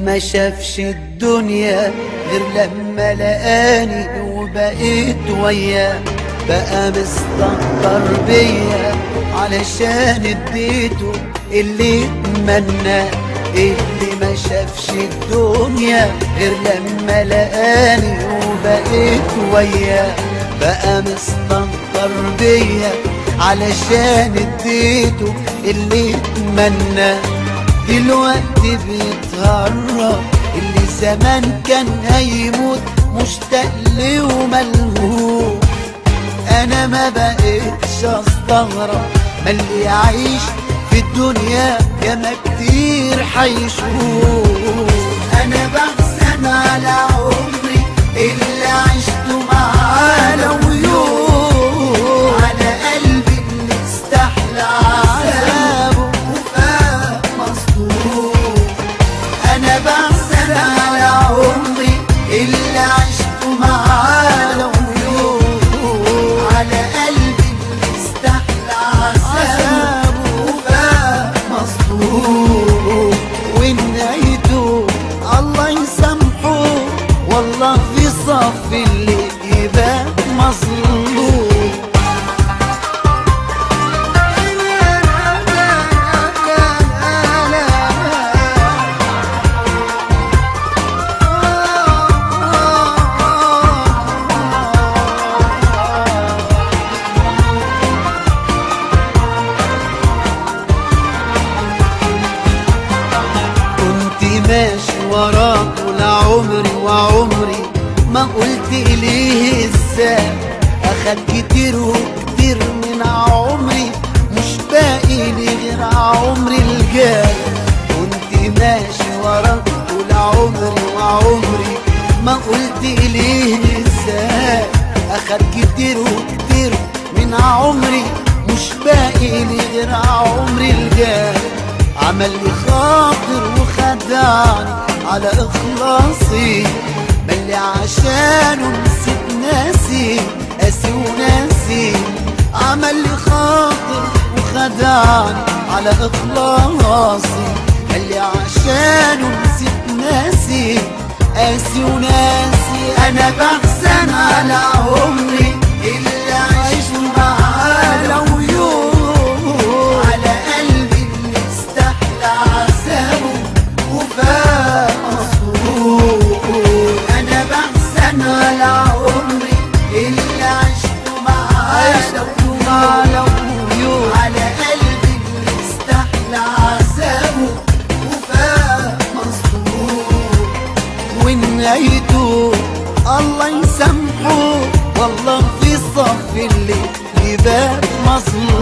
ما شافش الدنيا غير لما لقاني وبقيت وياه بقى مستهتر بيا علشان اديته اللي اتمنى اللي ما شافش الدنيا غير لما لقاني وبقيت وياه بقى مستهتر بيا علشان اديته اللي اتمنى دلوقتي بيتهرب اللي زمان كان هيموت مشتاق لي وملهوف انا ما بقتش استغرب ما اللي يعيش في الدنيا ياما كتير حيشوف انا بحزن على عمري اللي عشته معاه لو يوم على قلبي اللي استحلى عذابه وفاق مصدوم انا بحزن على عمري اللي عشته معاه لو يوم على قلبي اللي استحلى عذابه وفاق مصدوم ونهايته الله يسامحه والله في صف اللي يبقى مظلوم كنت ماشي وراك طول عمري وعمري ما قلت ليه ازاي اخد كتير وكتير من عمري مش باقي لي غير عمري الجاي كنت ماشي وراك طول عمري وعمري ما قلت ليه ازاي اخد كتير وكتير من عمري مش باقي لي غير عمري الجاي عمل لي خاطر وخدعني على اخلاصي بل عشانه نسيت ناسي قاسي وناسي عمل لي خاطر وخدعني على اخلاصي بل عشانه نسيت ناسي قاسي وناسي انا بحزن على عمري اللي عشت معاه لو يوم على قلبي اللي استحلى عذابه وفاق مصروف انا بحزن على عمري اللي عشته معاه لو يوم على قلبي اللي استحلى عذابه وفاق مصروف ونهايته الله يسامحه والله في صف اللي يبقى مظلوم